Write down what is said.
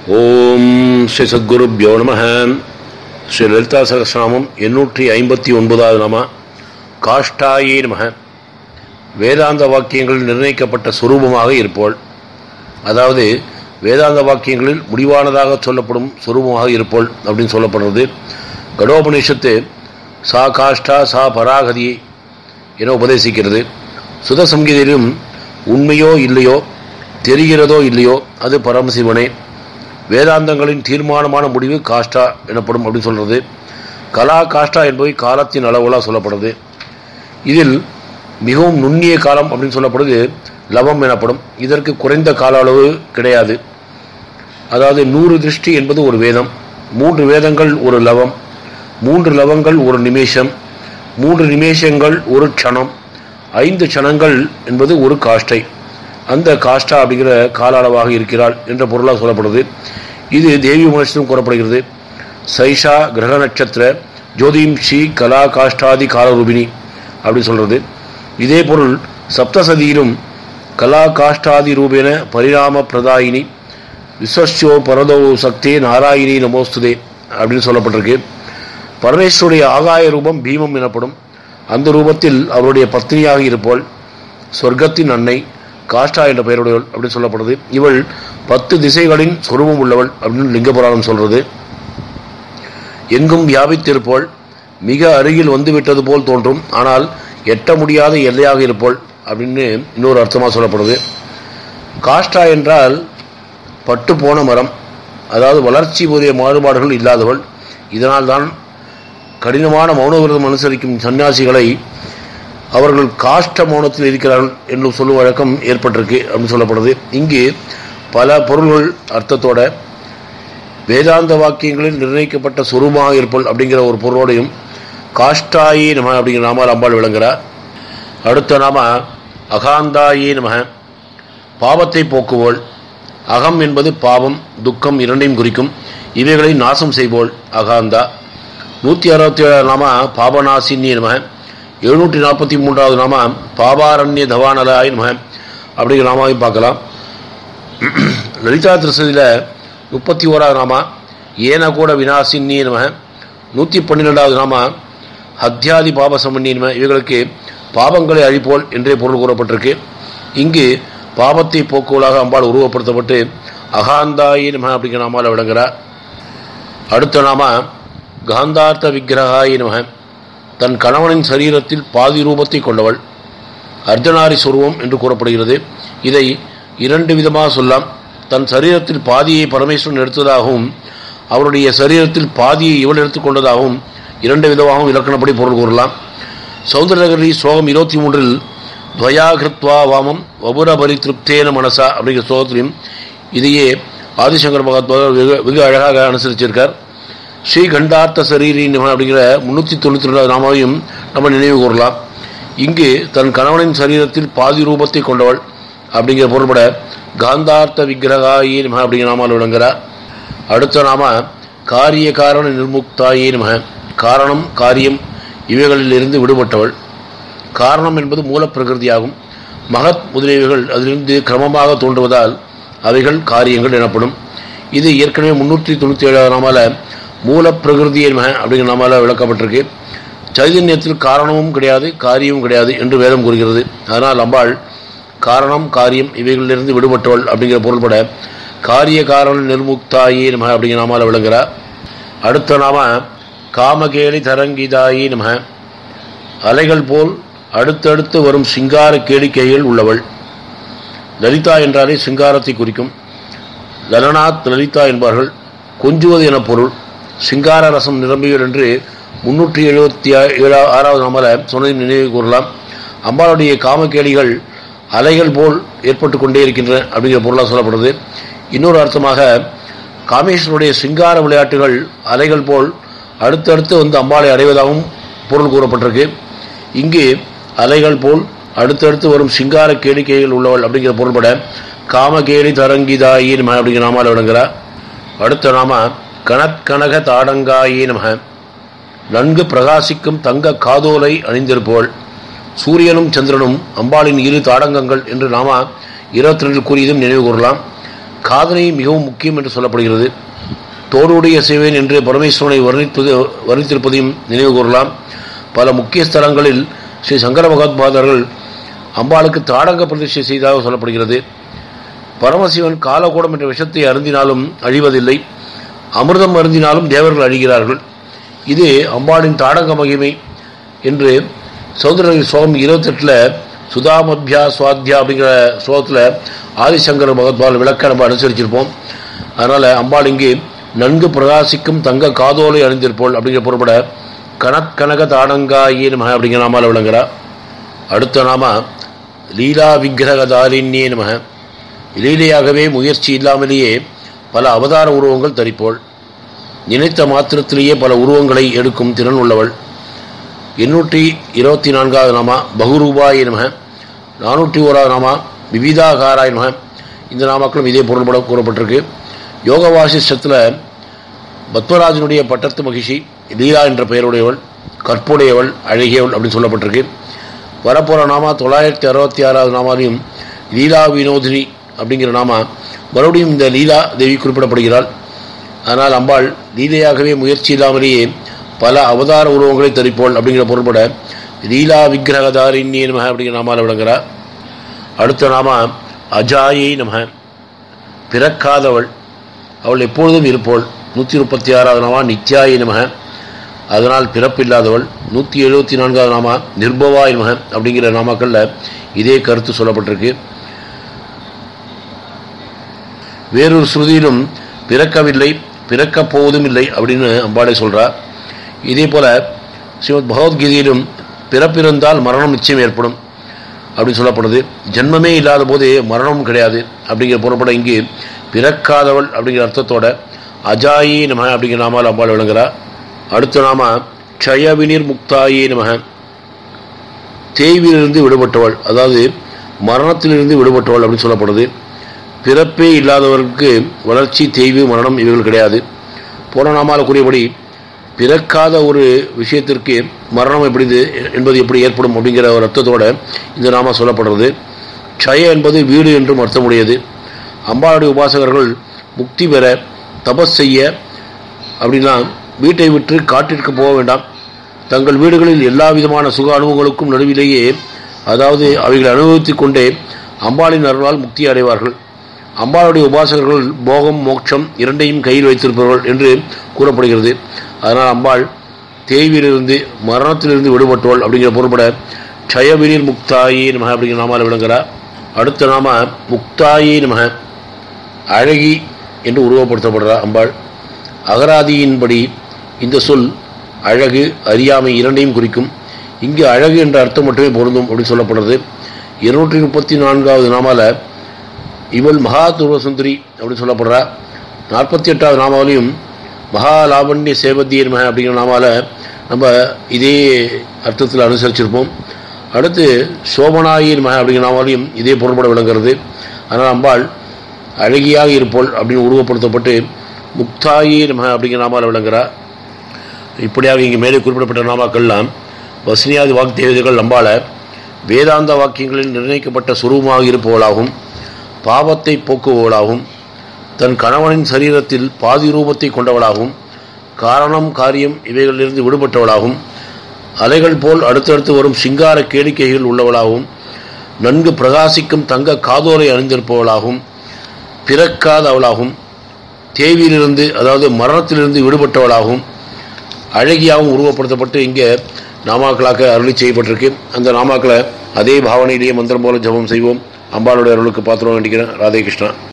ஓம் ஸ்ரீ சத்குருப்யோ நம ஸ்ரீ லலிதா சகசிரநாமம் எண்ணூற்றி ஐம்பத்தி ஒன்பதாவது நாம காஷ்டாயே நம வேதாந்த வாக்கியங்களில் நிர்ணயிக்கப்பட்ட சுரூபமாக இருப்போள் அதாவது வேதாந்த வாக்கியங்களில் முடிவானதாக சொல்லப்படும் சுரூபமாக இருப்போள் அப்படின்னு சொல்லப்படுறது கடோபனிஷத்து சா காஷ்டா சா பராகதி என உபதேசிக்கிறது சுத சங்கீதிலும் உண்மையோ இல்லையோ தெரிகிறதோ இல்லையோ அது பரமசிவனே வேதாந்தங்களின் தீர்மானமான முடிவு காஷ்டா எனப்படும் அப்படின்னு சொல்கிறது கலா காஷ்டா என்பவை காலத்தின் அளவுகளாக சொல்லப்படுது இதில் மிகவும் நுண்ணிய காலம் அப்படின்னு சொல்லப்படுது லவம் எனப்படும் இதற்கு குறைந்த கால அளவு கிடையாது அதாவது நூறு திருஷ்டி என்பது ஒரு வேதம் மூன்று வேதங்கள் ஒரு லவம் மூன்று லவங்கள் ஒரு நிமிஷம் மூன்று நிமிஷங்கள் ஒரு க்ஷணம் ஐந்து க்ஷணங்கள் என்பது ஒரு காஷ்டை அந்த காஷ்டா அப்படிங்கிற கால அளவாக இருக்கிறாள் என்ற பொருளாக சொல்லப்படுது இது தேவி உணர்ச்சியும் கூறப்படுகிறது சைஷா கிரக நட்சத்திர ஜோதிம் ஸ்ரீ கலா காஷ்டாதி காலரூபிணி அப்படின்னு சொல்கிறது இதே பொருள் சப்தசதியிலும் கலா காஷ்டாதி ரூபேன பரிணாம பிரதாயினி விஸ்வஸ்யோ பரதோ சக்தே நாராயணி நமோஸ்துதே அப்படின்னு சொல்லப்பட்டிருக்கு பரமேஸ்வருடைய ஆகாய ரூபம் பீமம் எனப்படும் அந்த ரூபத்தில் அவருடைய பத்னியாக இருப்போள் சொர்க்கத்தின் அன்னை காஷ்டா என்ற பெயருடையவள் அப்படின்னு சொல்லப்படுது இவள் பத்து திசைகளின் சொருபம் உள்ளவள் அப்படின்னு லிங்க புராணம் சொல்றது எங்கும் வியாபித்திருப்போள் மிக அருகில் வந்துவிட்டது போல் தோன்றும் ஆனால் எட்ட முடியாத எல்லையாக இருப்போள் அப்படின்னு இன்னொரு அர்த்தமாக சொல்லப்படுது காஷ்டா என்றால் பட்டு போன மரம் அதாவது வளர்ச்சி உரிய மாறுபாடுகள் இல்லாதவள் இதனால் தான் கடினமான மௌன விரதம் அனுசரிக்கும் சன்னியாசிகளை அவர்கள் காஷ்ட மௌனத்தில் இருக்கிறார்கள் என்று சொல்லும் வழக்கம் ஏற்பட்டிருக்கு அப்படின்னு சொல்லப்படுது இங்கு பல பொருள்கள் அர்த்தத்தோட வேதாந்த வாக்கியங்களில் நிர்ணயிக்கப்பட்ட சுரூபமாக இருப்பல் அப்படிங்கிற ஒரு பொருளோடையும் காஷ்டாயி நம அப்படிங்கிற நாமால் அம்பாள் விளங்குகிறார் அடுத்த நாம அகாந்தாயி நம பாவத்தை போக்குவோள் அகம் என்பது பாவம் துக்கம் இரண்டையும் குறிக்கும் இவைகளை நாசம் செய்வோள் அகாந்தா நூற்றி அறுபத்தி ஏழாவது நாம பாபநாசினி நம எழுநூற்றி நாற்பத்தி மூன்றாவது நாம பாபாரண்ய தவானலாய் நம அப்படிங்கிற நாமாவையும் பார்க்கலாம் லலிதா திருசதியில் முப்பத்தி ஓராவது நாமா ஏன கூட வினாசின்னி நம நூற்றி பன்னிரெண்டாவது நாமா ஹத்யாதி பாபசமன்னி நம இவைகளுக்கு பாவங்களை அழிப்போல் என்றே பொருள் கூறப்பட்டிருக்கு இங்கு பாவத்தை போக்குவலாக அம்பாள் உருவப்படுத்தப்பட்டு அகாந்தாயி நம அப்படிங்கிற நாமால் விளங்குகிறார் அடுத்த நாம காந்தார்த்த விக்கிரகாயி நம தன் கணவனின் சரீரத்தில் பாதி ரூபத்தை கொண்டவள் அர்ஜனாரி சுருவம் என்று கூறப்படுகிறது இதை இரண்டு விதமாக சொல்லலாம் தன் சரீரத்தில் பாதியை பரமேஸ்வரன் எடுத்ததாகவும் அவருடைய சரீரத்தில் பாதியை இவள் எடுத்துக்கொண்டதாகவும் இரண்டு விதமாகவும் இலக்கணப்படி பொருள் கூறலாம் சௌந்தரநகரி ஸ்லோகம் இருபத்தி மூன்றில் துவயாகிருத்வா வாமம் வபுரபரி திருப்தேன மனசா அப்படிங்கிற ஸ்லோகத்திலையும் இதையே ஆதிசங்கர் மகாத்மா வெகு வெகு அழகாக அனுசரிச்சிருக்கார் ஸ்ரீகண்டார்த்த சரீரி அப்படிங்கிற முன்னூற்றி தொண்ணூற்றி ரெண்டாவது நாமாவையும் நம்ம நினைவு கூறலாம் இங்கு தன் கணவனின் சரீரத்தில் பாதி ரூபத்தை கொண்டவள் அப்படிங்கிற பொருள்பட காந்தார்த்த விக்கிரகாயி நம அப்படிங்கிற நாமால் விளங்குகிறார் அடுத்த நாம காரிய காரண நிர்முக்தாயே நம காரணம் காரியம் இவைகளிலிருந்து விடுபட்டவள் காரணம் என்பது மூலப்பிரகிருதியாகும் மகத் முதலியவைகள் அதிலிருந்து கிரமமாக தோன்றுவதால் அவைகள் காரியங்கள் எனப்படும் இது ஏற்கனவே முன்னூற்றி தொண்ணூற்றி ஏழாவது நாமால மூலப்பிரகிருதி என்ப அப்படிங்கிற நாமால விளக்கப்பட்டிருக்கு சைதன்யத்தில் காரணமும் கிடையாது காரியமும் கிடையாது என்று வேதம் கூறுகிறது அதனால் அம்பாள் காரணம் காரியம் இவைகளிலிருந்து விடுபட்டவள் அப்படிங்கிற பொருள்பட காரிய காரண நிர்முக்தாயி நம அப்படிங்கிற நாமால விளங்குகிறார் அடுத்த நாம காமகேலி தரங்கிதாயி நம அலைகள் போல் அடுத்தடுத்து வரும் சிங்கார கேளிக்கைகள் உள்ளவள் லலிதா என்றாலே சிங்காரத்தை குறிக்கும் லலனாத் லலிதா என்பார்கள் கொஞ்சுவது என பொருள் சிங்கார ரசம் நிரம்பியல் என்று முன்னூற்றி எழுபத்தி ஏழா ஆறாவது நாமல சொன்னதின் நினைவு கூறலாம் அம்பாளுடைய காமக்கேளிகள் அலைகள் போல் ஏற்பட்டு கொண்டே இருக்கின்றன அப்படிங்கிற பொருளாக சொல்லப்படுது இன்னொரு அர்த்தமாக காமேஸ்வருடைய சிங்கார விளையாட்டுகள் அலைகள் போல் அடுத்தடுத்து வந்து அம்பாளை அடைவதாகவும் பொருள் கூறப்பட்டிருக்கு இங்கு அலைகள் போல் அடுத்தடுத்து வரும் சிங்கார கேளிக்கைகள் உள்ளவள் அப்படிங்கிற பொருள்பட காமகேலி தரங்கிதாயி நம அப்படிங்கிற நாமால் விளங்குகிறார் அடுத்த நாம கணக்கனக தாடங்காயி நம நன்கு பிரகாசிக்கும் தங்க காதோலை அணிந்திருப்பவள் சூரியனும் சந்திரனும் அம்பாளின் இரு தாடங்கங்கள் என்று நாம இருபத்தி ரெண்டில் கூறியதும் நினைவு கூறலாம் காதனை மிகவும் முக்கியம் என்று சொல்லப்படுகிறது தோடுடைய சேவேன் என்று பரமேஸ்வரனை வர்ணிப்பது வர்ணித்திருப்பதையும் நினைவு கூறலாம் பல முக்கிய ஸ்தலங்களில் ஸ்ரீ சங்கர பகவத்பாதர்கள் அம்பாளுக்கு தாடங்க பிரதிஷ்டை செய்ததாக சொல்லப்படுகிறது பரமசிவன் காலகூடம் என்ற விஷத்தை அருந்தினாலும் அழிவதில்லை அமிர்தம் அருந்தினாலும் தேவர்கள் அழிகிறார்கள் இது அம்பாளின் தாடங்க மகிமை என்று சௌந்தரகிரி ஸ்லோகம் இருபத்தெட்டில் சுதாமத்யா சுவாத்தியா அப்படிங்கிற ஸ்லோகத்தில் ஆதிசங்கர பகவத்பால் விளக்க நம்ம அனுசரிச்சிருப்போம் அதனால் அம்பாள் இங்கு நன்கு பிரகாசிக்கும் தங்க காதோலை அணிந்திருப்போள் அப்படிங்கிற பொருள்பட கனத்கனக தாடங்காயே நம அப்படிங்கிற நாமால் விளங்குறா அடுத்த நாம லீலா விக்கிரகதாரிண்யே நம லீலையாகவே முயற்சி இல்லாமலேயே பல அவதார உருவங்கள் தரிப்போள் நினைத்த மாத்திரத்திலேயே பல உருவங்களை எடுக்கும் திறன் உள்ளவள் எண்ணூற்றி இருபத்தி நான்காவது நாமா பகுரூபாய நம நானூற்றி ஓராவது நாமா விவிதாகாராய நம இந்த நாமாக்களும் இதே பொருள்பட கூறப்பட்டிருக்கு யோக வாசிஷ்டத்தில் பத்மராஜனுடைய பட்டத்து மகிழ்ச்சி லீலா என்ற பெயருடையவள் கற்புடையவள் அழகியவள் அப்படின்னு சொல்லப்பட்டிருக்கு வரப்போகிற நாமா தொள்ளாயிரத்தி அறுபத்தி ஆறாவது நாமாலையும் லீலா வினோதினி அப்படிங்கிற நாமா மறுபடியும் இந்த லீலா தேவி குறிப்பிடப்படுகிறாள் ஆனால் அம்பாள் லீலையாகவே முயற்சி இல்லாமலேயே பல அவதார உருவங்களை தரிப்போள் அப்படிங்கிற பொருள்பட லீலா விக்கிரகதாரிண்யே நம அப்படிங்கிற நாமால் விளங்குறார் அடுத்த நாம அஜாயை நம பிறக்காதவள் அவள் எப்பொழுதும் இருப்போள் நூற்றி முப்பத்தி ஆறாவது நாமா நித்யாயை நம அதனால் பிறப்பில்லாதவள் நூற்றி எழுபத்தி நான்காவது நாமா நிர்பவாய் நம அப்படிங்கிற நாமாக்களில் இதே கருத்து சொல்லப்பட்டிருக்கு வேறொரு ஸ்ருதியிலும் பிறக்கவில்லை பிறக்கப் போவதும் இல்லை அப்படின்னு அம்பாளை சொல்கிறார் இதே போல் ஸ்ரீமத் பகவத்கீதையிலும் பிறப்பிருந்தால் மரணம் நிச்சயம் ஏற்படும் அப்படின்னு சொல்லப்படுது ஜென்மமே இல்லாத போது மரணமும் கிடையாது அப்படிங்கிற பொருள்பட இங்கு பிறக்காதவள் அப்படிங்கிற அர்த்தத்தோட அஜாயி நம அப்படிங்கிற நாமால் அம்பாள் விளங்குறா அடுத்த நாம க்ஷயவினிர் முக்தாயி நம தேய்விலிருந்து விடுபட்டவள் அதாவது மரணத்திலிருந்து விடுபட்டவள் அப்படின்னு சொல்லப்படுது பிறப்பே இல்லாதவருக்கு வளர்ச்சி தேய்வு மரணம் இவைகள் கிடையாது போன நாமால கூறியபடி பிறக்காத ஒரு விஷயத்திற்கு மரணம் எப்படி என்பது எப்படி ஏற்படும் அப்படிங்கிற ஒரு அர்த்தத்தோட இந்த நாம சொல்லப்படுறது க்ஷய என்பது வீடு என்றும் அர்த்தமுடையது அம்பாளுடைய உபாசகர்கள் முக்தி பெற தபஸ் செய்ய அப்படின்னா வீட்டை விட்டு காட்டிற்கு போக வேண்டாம் தங்கள் வீடுகளில் எல்லா விதமான சுக அனுபவங்களுக்கும் நடுவிலேயே அதாவது அவைகளை அனுபவித்துக் கொண்டே அம்பாளின் அருளால் முக்தி அடைவார்கள் அம்பாளுடைய உபாசகர்கள் போகம் மோட்சம் இரண்டையும் கையில் வைத்திருப்பவர்கள் என்று கூறப்படுகிறது அதனால் அம்பாள் தேய்விலிருந்து மரணத்திலிருந்து விடுபட்டவள் அப்படிங்கிற பொருள்பட க்ஷயவினிர் முக்தாயி நமக அப்படிங்கிற நாமால் விளங்குகிறார் அடுத்த நாம முக்தாயி நமக அழகி என்று உருவப்படுத்தப்படுறார் அம்பாள் அகராதியின்படி இந்த சொல் அழகு அறியாமை இரண்டையும் குறிக்கும் இங்கு அழகு என்ற அர்த்தம் மட்டுமே பொருந்தும் அப்படின்னு சொல்லப்படுறது இருநூற்றி முப்பத்தி நான்காவது நாமால இவள் மகா துருவசுந்தரி அப்படின்னு சொல்லப்படுறா நாற்பத்தி எட்டாவது நாமாவிலையும் மகா லாவண்ய சேவத்தியர் மக அப்படிங்கிற நாமால நம்ம இதே அர்த்தத்தில் அனுசரிச்சிருப்போம் அடுத்து சோமனாயின் மக அப்படிங்கிற நாமாலையும் இதே பொருள்பட விளங்குறது அதனால் அம்பாள் அழகியாக இருப்போள் அப்படின்னு உருவப்படுத்தப்பட்டு முக்தாயே நம அப்படிங்கிற நாமால் விளங்குறா இப்படியாக இங்கே மேலே குறிப்பிடப்பட்ட நாமாக்கள்லாம் வசனியாதி வாக்கு தேவதைகள் அம்பாள வேதாந்த வாக்கியங்களில் நிர்ணயிக்கப்பட்ட சுரூபமாக இருப்பவளாகும் பாவத்தை போக்குபவளாகும் தன் கணவனின் சரீரத்தில் பாதி ரூபத்தை கொண்டவளாகும் காரணம் காரியம் இவைகளிலிருந்து விடுபட்டவளாகும் அலைகள் போல் அடுத்தடுத்து வரும் சிங்கார கேளிக்கைகள் உள்ளவளாகவும் நன்கு பிரகாசிக்கும் தங்க காதோரை அணிந்திருப்பவளாகும் பிறக்காதவளாகும் தேவியிலிருந்து அதாவது மரணத்திலிருந்து விடுபட்டவளாகவும் அழகியாகவும் உருவப்படுத்தப்பட்டு இங்கே நாமாக்களாக அருளி செய்யப்பட்டிருக்கு அந்த நாமாக்களை அதே பாவனையிலேயே மந்திரம் போல ஜபம் செய்வோம் அம்பாளுடைய அருளுக்கு பாத்திரம் வேண்டிக்கிறேன் ராதே கிருஷ்ணா